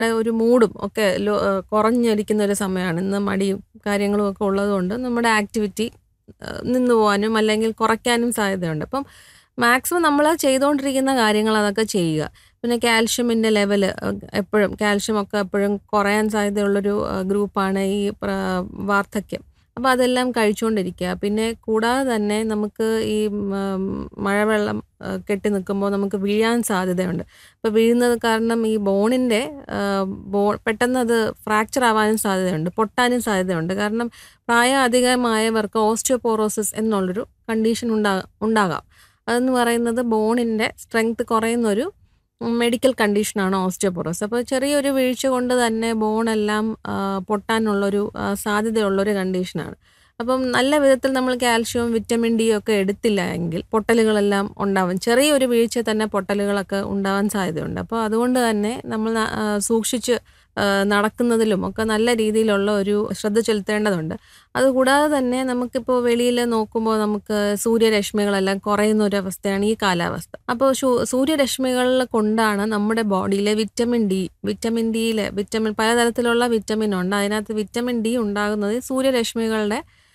ഒരു മൂഡും ഒക്കെ ലോ ഏഹ് കുറഞ്ഞിരിക്കുന്ന ഒരു സമയമാണ്. ഇന്ന് മടിയും കാര്യങ്ങളും ഒക്കെ ഉള്ളതുകൊണ്ട് നമ്മുടെ ആക്ടിവിറ്റി ഏഹ് നിന്ന് പോവാനും അല്ലെങ്കിൽ കുറയ്ക്കാനും സാധ്യതയുണ്ട്. അപ്പം മാക്സിമം നമ്മൾ ചെയ്തുകൊണ്ടിരിക്കുന്ന കാര്യങ്ങൾ അതൊക്കെ ചെയ്യുക. പിന്നെ കാൽഷ്യമിൻ്റെ ലെവല് എപ്പോഴും കാൽഷ്യം ഒക്കെ എപ്പോഴും കുറയാൻ സാധ്യതയുള്ളൊരു ഏഹ് ഗ്രൂപ്പാണ് ഈ പ്ര വാർദ്ധക്യം. അപ്പോൾ അതെല്ലാം കഴിച്ചുകൊണ്ടിരിക്കുക. പിന്നെ കൂടാതെ തന്നെ നമുക്ക് ഈ ഉം മഴവെള്ളം ഏഹ് കെട്ടി നിൽക്കുമ്പോൾ നമുക്ക് വീഴാൻ സാധ്യതയുണ്ട്. അപ്പോൾ വീഴുന്നത് കാരണം ഈ ബോണിൻ്റെ ഏഹ് ബോ പെട്ടെന്നത് ഫ്രാക്ചർ ആവാനും സാധ്യതയുണ്ട്. പൊട്ടാനും സാധ്യതയുണ്ട്. കാരണം പ്രായം അധികമായവർക്ക് ഓസ്റ്റിയോപോറോസിസ് എന്നുള്ളൊരു കണ്ടീഷൻ ഉണ്ടാ ഉണ്ടാകാം. അതെന്ന് പറയുന്നത് ബോണിൻ്റെ സ്ട്രെങ്ത് കുറയുന്നൊരു മെഡിക്കൽ കണ്ടീഷനാണ് ഓസ്റ്റിയോപോറോസിസ്. അപ്പോൾ ചെറിയൊരു വീഴ്ച കൊണ്ട് തന്നെ ബോണെല്ലാം ആഹ് പൊട്ടാനുള്ളൊരു ആഹ് സാധ്യതയുള്ളൊരു കണ്ടീഷനാണ്. അപ്പം നല്ല വിധത്തിൽ നമ്മൾ കാൽഷ്യവും വിറ്റമിൻ ഡിയും ഒക്കെ എടുത്തില്ല എങ്കിൽ പൊട്ടലുകളെല്ലാം ഉണ്ടാവും. ചെറിയൊരു വീഴ്ചയിൽ തന്നെ പൊട്ടലുകളൊക്കെ ഉണ്ടാവാൻ സാധ്യതയുണ്ട്. അപ്പോൾ അതുകൊണ്ട് തന്നെ നമ്മൾ ആഹ് സൂക്ഷിച്ച് ഏഹ് നടക്കുന്നതിലും ഒക്കെ നല്ല രീതിയിലുള്ള ഒരു ശ്രദ്ധ ചെലുത്തേണ്ടതുണ്ട്. അതുകൂടാതെ തന്നെ നമുക്കിപ്പോൾ വെളിയിൽ നോക്കുമ്പോൾ നമുക്ക് സൂര്യരശ്മികളെല്ലാം കുറയുന്ന ഒരവസ്ഥയാണ് ഈ കാലാവസ്ഥ. അപ്പോൾ ശു സൂര്യരശ്മികൾ കൊണ്ടാണ് നമ്മുടെ ബോഡിയിലെ വിറ്റമിൻ ഡി വിറ്റമിൻ ഡിയിലെ വിറ്റമിൻ പലതരത്തിലുള്ള വിറ്റമിൻ ഉണ്ട്. അതിനകത്ത് വിറ്റമിൻ ഡി ഉണ്ടാകുന്നത് സൂര്യരശ്മികളുടെ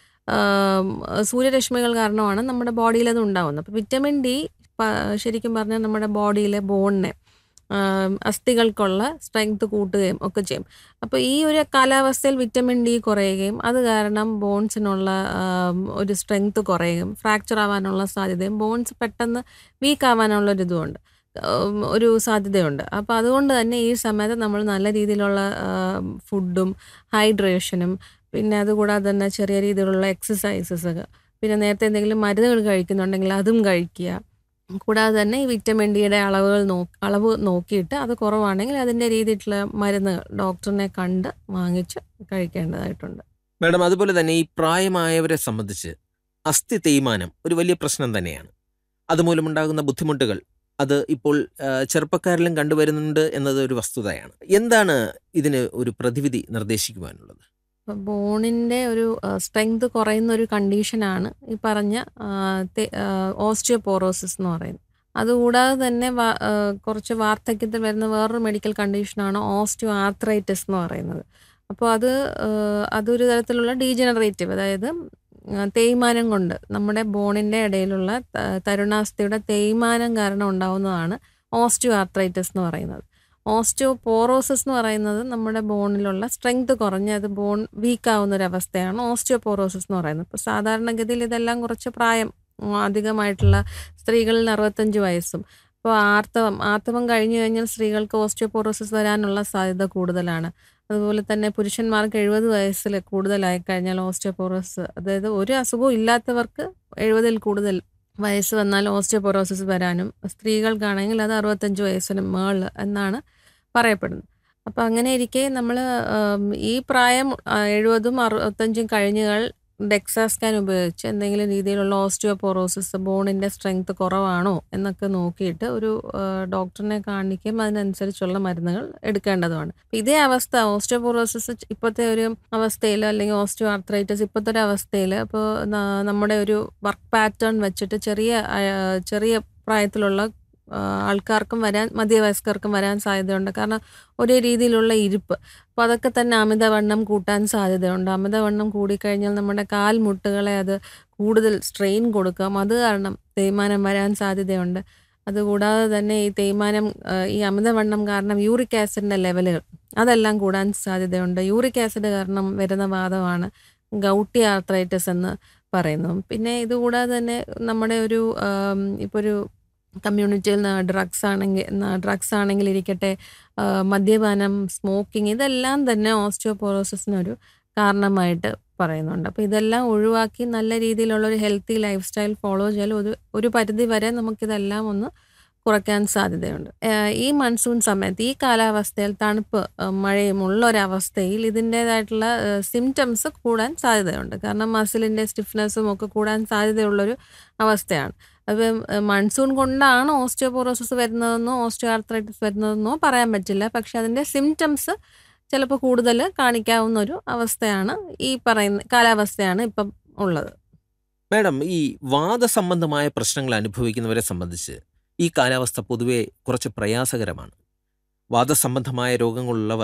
ഏഹ് സൂര്യരശ്മികൾ കാരണമാണ് നമ്മുടെ ബോഡിയിൽ അത് ഉണ്ടാകുന്നത്. അപ്പോൾ വിറ്റമിൻ ഡി പ ശരിക്കും പറഞ്ഞാൽ നമ്മുടെ ബോഡിയിലെ ബോണിനെ ഏഹ് അസ്ഥികൾക്കുള്ള സ്ട്രെങ്ത് കൂട്ടുകയും ഒക്കെ ചെയ്യും. അപ്പോൾ ഈ ഒരു കാലാവസ്ഥയിൽ വിറ്റമിൻ ഡി കുറയുകയും അത് കാരണം ബോൺസിനുള്ള ആഹ് ഒരു സ്ട്രെങ്ത് കുറയുകയും ഫ്രാക്ചർ ആവാനുള്ള സാധ്യതയും ബോൺസ് പെട്ടെന്ന് വീക്ക് ആവാനുള്ള ഒരു ഇതുമുണ്ട്. ഏഹ് ഒരു സാധ്യതയുണ്ട്. അപ്പോൾ അതുകൊണ്ട് തന്നെ ഈ സമയത്ത് നമ്മൾ നല്ല രീതിയിലുള്ള ഏഹ് ഫുഡും ഹൈഡ്രേഷനും പിന്നെ അതുകൂടാതെ തന്നെ ചെറിയ രീതിയിലുള്ള എക്സസൈസസ് പിന്നെ നേരത്തെ എന്തെങ്കിലും മരുന്നുകൾ കഴിക്കുന്നുണ്ടെങ്കിൽ അതും കഴിക്കുക. കൂടാതെ തന്നെ ഈ വിറ്റമിൻ ഡിയുടെ അളവുകൾ നോ അളവ് നോക്കിയിട്ട് അത് കുറവാണെങ്കിൽ അതിൻ്റെ രീതിയിലുള്ള മരുന്നുകൾ ഡോക്ടറിനെ കണ്ട് വാങ്ങിച്ച് കഴിക്കേണ്ടതായിട്ടുണ്ട്. മാഡം അതുപോലെ തന്നെ ഈ പ്രായമായവരെ സംബന്ധിച്ച് അസ്ഥി തേയ്മാനം ഒരു വലിയ പ്രശ്നം തന്നെയാണ്. അതുമൂലമുണ്ടാകുന്ന ബുദ്ധിമുട്ടുകൾ അത് ഇപ്പോൾ ഏഹ് ചെറുപ്പക്കാരിലും കണ്ടുവരുന്നുണ്ട് എന്നത് ഒരു വസ്തുതയാണ്. എന്താണ് ഇതിന് ഒരു പ്രതിവിധി നിർദ്ദേശിക്കുവാനുള്ളത്? ഇപ്പോൾ ബോണിൻ്റെ ഒരു ഏഹ് സ്ട്രെങ്ത് കുറയുന്ന ഒരു കണ്ടീഷനാണ് ഈ പറഞ്ഞ ആഹ് തെ ഏഹ് ഓസ്റ്റിയോപോറോസിസ് എന്ന് പറയുന്നത്. അതുകൂടാതെ തന്നെ വ ഏഹ് കുറച്ച് വാർദ്ധക്യത്തിൽ വരുന്ന വേറൊരു മെഡിക്കൽ കണ്ടീഷനാണ് ഓസ്റ്റിയോ ആർത്രൈറ്റിസ് എന്ന് പറയുന്നത്. അപ്പോൾ അത് ഏഹ് അതൊരു തരത്തിലുള്ള ഡീജനറേറ്റീവ് അതായത് ഏഹ് തേയ്മാനം കൊണ്ട് നമ്മുടെ ബോണിൻ്റെ ഇടയിലുള്ള ത തരുണാസ്ഥിയുടെ തേയ്മാനം കാരണം ഉണ്ടാവുന്നതാണ് ഓസ്റ്റിയോ ആർത്രൈറ്റിസ് എന്ന് പറയുന്നത്. ഓസ്റ്റിയോപോറോസിസ് എന്ന് പറയുന്നത് നമ്മുടെ ബോണിലുള്ള സ്ട്രെങ്ത് കുറഞ്ഞ് അത് ബോൺ വീക്ക് ആവുന്ന ഒരവസ്ഥയാണ് ഓസ്റ്റിയോപോറോസിസ് എന്ന് പറയുന്നത്. ഇപ്പോൾ സാധാരണഗതിയിൽ ഇതെല്ലാം കുറച്ച് പ്രായം അധികമായിട്ടുള്ള സ്ത്രീകളിൽ 65 വയസ്സും ഇപ്പോൾ ആർത്തവം ആർത്തവം കഴിഞ്ഞു കഴിഞ്ഞാൽ സ്ത്രീകൾക്ക് ഓസ്റ്റിയോപോറോസിസ് വരാനുള്ള സാധ്യത കൂടുതലാണ്. അതുപോലെ തന്നെ പുരുഷന്മാർക്ക് 70 വയസ്സിൽ കൂടുതലായി കഴിഞ്ഞാൽ ഓസ്റ്റിയോപോറോസിസ് അതായത് ഒരു അസുഖവും ഇല്ലാത്തവർക്ക് 70ൽ കൂടുതൽ വയസ്സ് വന്നാൽ ഓസ്റ്റിയോപോറോസിസ് വരാനും സ്ത്രീകൾക്കാണെങ്കിൽ അത് 65 വയസ്സിന് മേളിൽ എന്നാണ് പറയപ്പെടുന്നത്. അപ്പോൾ അങ്ങനെയിരിക്കെ നമ്മൾ ഏഹ് ഈ പ്രായം 70ഉം 65ഉം കഴിഞ്ഞാൽ ഡെക്സാ സ്കാൻ ഉപയോഗിച്ച് എന്തെങ്കിലും രീതിയിലുള്ള ഓസ്റ്റിയോപോറോസിസ് ബോണിൻ്റെ സ്ട്രെങ്ത് കുറവാണോ എന്നൊക്കെ നോക്കിയിട്ട് ഒരു ഏഹ് ഡോക്ടറിനെ കാണിക്കുകയും അതിനനുസരിച്ചുള്ള മരുന്നുകൾ എടുക്കേണ്ടതുമാണ്. ഇതേ അവസ്ഥ ഓസ്റ്റിയോപോറോസിസ് ഇപ്പോഴത്തെ ഒരു അവസ്ഥയിൽ അല്ലെങ്കിൽ ഓസ്റ്റിയോ ആർത്രൈറ്റിസ് ഇപ്പോഴത്തെ ഒരു അവസ്ഥയിൽ ഇപ്പോൾ ന നമ്മുടെ ഒരു വർക്ക് പാറ്റേൺ വെച്ചിട്ട് ചെറിയ ആഹ് ചെറിയ പ്രായത്തിലുള്ള ആഹ് ആൾക്കാർക്കും വരാൻ മധ്യവയസ്കർക്കും വരാൻ സാധ്യതയുണ്ട്. കാരണം ഒരേ രീതിയിലുള്ള ഇരിപ്പ്. അപ്പോൾ അതൊക്കെ തന്നെ അമിതവണ്ണം കൂട്ടാൻ സാധ്യതയുണ്ട്. അമിതവണ്ണം കൂടിക്കഴിഞ്ഞാൽ നമ്മുടെ കാൽമുട്ടുകളെ അത് കൂടുതൽ സ്ട്രെയിൻ കൊടുക്കാം. അത് കാരണം തേയ്മാനം വരാൻ സാധ്യതയുണ്ട്. അതുകൂടാതെ തന്നെ ഈ തേയ്മാനം ഏഹ് ഈ അമിതവണ്ണം കാരണം യൂറിക് ആസിഡിൻ്റെ ലെവലുകൾ അതെല്ലാം കൂടാൻ സാധ്യതയുണ്ട്. യൂറിക് ആസിഡ് കാരണം വരുന്ന വാതമാണ് ഗൗട്ടി ആർത്രൈറ്റിസ് എന്ന് പറയുന്നു. പിന്നെ ഇതുകൂടാതെ തന്നെ നമ്മുടെ ഒരു ഏഹ് ഇപ്പോൾ ഒരു കമ്മ്യൂണിറ്റിയിൽ ഡ്രഗ്സ് ആണെങ്കിൽ ഡ്രഗ്സ് ആണെങ്കിൽ ഇരിക്കട്ടെ ഏഹ് മദ്യപാനം, സ്മോക്കിംഗ് ഇതെല്ലാം തന്നെ ഓസ്റ്റിയോപോറോസിസിനൊരു കാരണമായിട്ട് പറയുന്നുണ്ട്. അപ്പോൾ ഇതെല്ലാം ഒഴിവാക്കി നല്ല രീതിയിലുള്ള ഒരു ഹെൽത്തി ലൈഫ് സ്റ്റൈൽ ഫോളോ ചെയ്താൽ ഒരു ഒരു പരിധി വരെ നമുക്കിതെല്ലാം ഒന്ന് കുറയ്ക്കാൻ സാധ്യതയുണ്ട്. ഏഹ് ഈ മൺസൂൺ സമയത്ത് ഈ കാലാവസ്ഥയിൽ തണുപ്പ് മഴയും ഉള്ള ഒരവസ്ഥയിൽ ഇതിൻ്റേതായിട്ടുള്ള ഏഹ് സിംപ്റ്റംസ് കൂടാൻ സാധ്യതയുണ്ട്. കാരണം മസിലിൻ്റെ സ്റ്റിഫ്നെസ്സും ഒക്കെ കൂടാൻ സാധ്യതയുള്ളൊരു അവസ്ഥയാണ്. അപ്പം മൺസൂൺ കൊണ്ടാണ് ഓസ്റ്റിയോപോറോസിസ് വരുന്നതെന്നോ ഓസ്റ്റിയോ ആർത്രൈറ്റിസ് വരുന്നതെന്നോ പറയാൻ പറ്റില്ല. പക്ഷേ അതിൻ്റെ സിംപ്റ്റംസ് ചിലപ്പോൾ കൂടുതൽ കാണിക്കാവുന്ന ഒരു അവസ്ഥയാണ് ഈ പറയുന്ന കാലാവസ്ഥയാണ് ഇപ്പം ഉള്ളത്. മാഡം ഈ വാതസംബന്ധമായ പ്രശ്നങ്ങൾ അനുഭവിക്കുന്നവരെ സംബന്ധിച്ച് ഈ കാലാവസ്ഥ പൊതുവെ കുറച്ച് പ്രയാസകരമാണ്. വാദസംബന്ധമായ രോഗങ്ങളുള്ളവർ